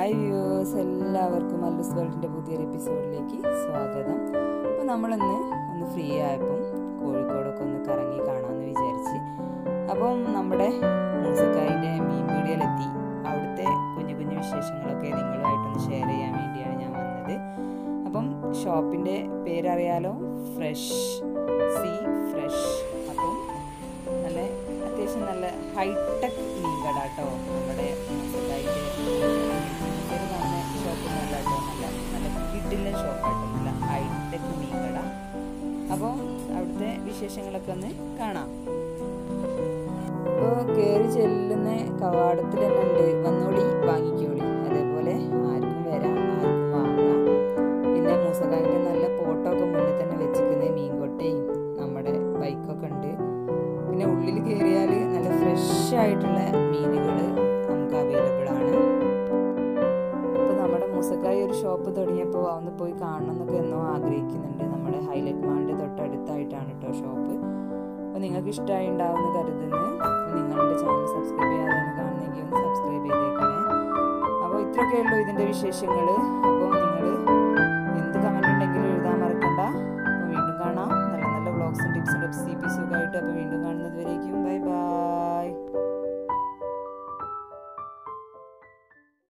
hi viewers എല്ലാവർക്കും അല്ലൂസ് വേൾഡിൻ്റെ പുതിയൊരു എപ്പിസോഡിലേക്ക് സ്വാഗതം അപ്പോൾ നമ്മളിന്ന് ഒന്ന് ഫ്രീ ആയപ്പം കോഴിക്കോടൊക്കെ ഒന്ന് കറങ്ങി കാണാമെന്ന് വിചാരിച്ച് അപ്പം നമ്മുടെ മൂസക്കായിൻ്റെ മീൻ പീടികയിലെത്തി അവിടുത്തെ കുഞ്ഞു കുഞ്ഞു വിശേഷങ്ങളൊക്കെ നിങ്ങളുമായിട്ടൊന്ന് ഷെയർ ചെയ്യാൻ വേണ്ടിയാണ് ഞാൻ വന്നത് അപ്പം ഷോപ്പിൻ്റെ പേരറിയാലോ ഫ്രഷ് സീ ഫ്രഷ് അപ്പം നല്ല അത്യാവശ്യം നല്ല ഹൈടെക് മീൻ കട കേട്ടോ നമ്മുടെ മൂസക്കായിൻ്റെ പേര് പറഞ്ഞ ഷോപ്പ് നല്ല കേട്ടോ നല്ല നല്ല കിഡിലെ ഷോപ്പാട്ടോ നല്ല ഹൈടെക് മീൻ കട അപ്പോൾ അവിടുത്തെ വിശേഷങ്ങളൊക്കെ ഒന്ന് കാണാം ഇപ്പോൾ കയറി ചെല്ലുന്ന കവാടത്തിൽ തന്നെ ഉണ്ട് വന്നോളി വാങ്ങിക്കോളി അതേപോലെ ആർക്കും വരാം ആർക്കും വാങ്ങാം പിന്നെ മൂസക്കായിൻ്റെ നല്ല ഫോട്ടോ ഒക്കെ മുന്നിൽ തന്നെ വെച്ചിരിക്കുന്നത് മീൻകൊട്ടയും നമ്മുടെ ബൈക്കൊക്കെ ഉണ്ട് പിന്നെ ഉള്ളിൽ കയറിയാൽ നല്ല ഫ്രഷ് ആയിട്ടുള്ള മീനുകൾ നമുക്ക് അവൈലബിൾ ആണ് ഇപ്പോൾ നമ്മുടെ മൂസക്കായി ഒരു ഷോപ്പ് തുടങ്ങിയപ്പോൾ ഒന്ന് പോയി കാണണം എന്നൊക്കെ എന്നോ ആഗ്രഹിക്കുന്നുണ്ട് നമ്മുടെ ഹൈലൈറ്റ് മാളിൻ്റെ തൊട്ടടുത്തായിട്ടാണ് കേട്ടോ ഷോപ്പ് അപ്പോൾ നിങ്ങൾക്ക് ഇഷ്ടമായി ഉണ്ടാവുമെന്ന് കരുതുന്നു അപ്പോൾ നിങ്ങളുടെ ചാനൽ സബ്സ്ക്രൈബ് ചെയ്യാതെയാണ് കാണുന്നെങ്കിൽ ഒന്ന് സബ്സ്ക്രൈബ് ചെയ്തേക്കണേ അപ്പോൾ ഇത്രയൊക്കെ ഉള്ളൂ ഇതിൻ്റെ വിശേഷങ്ങൾ അപ്പോൾ നിങ്ങൾ എന്ത് കമൻ്റ് ഉണ്ടെങ്കിലും എഴുതാൻ മറക്കണ്ട അപ്പോൾ വീണ്ടും കാണാം നല്ല നല്ല വ്ളോഗ്സും ടിപ്സും റെസിപ്പീസും ഒക്കെ ആയിട്ട് അപ്പോൾ വീണ്ടും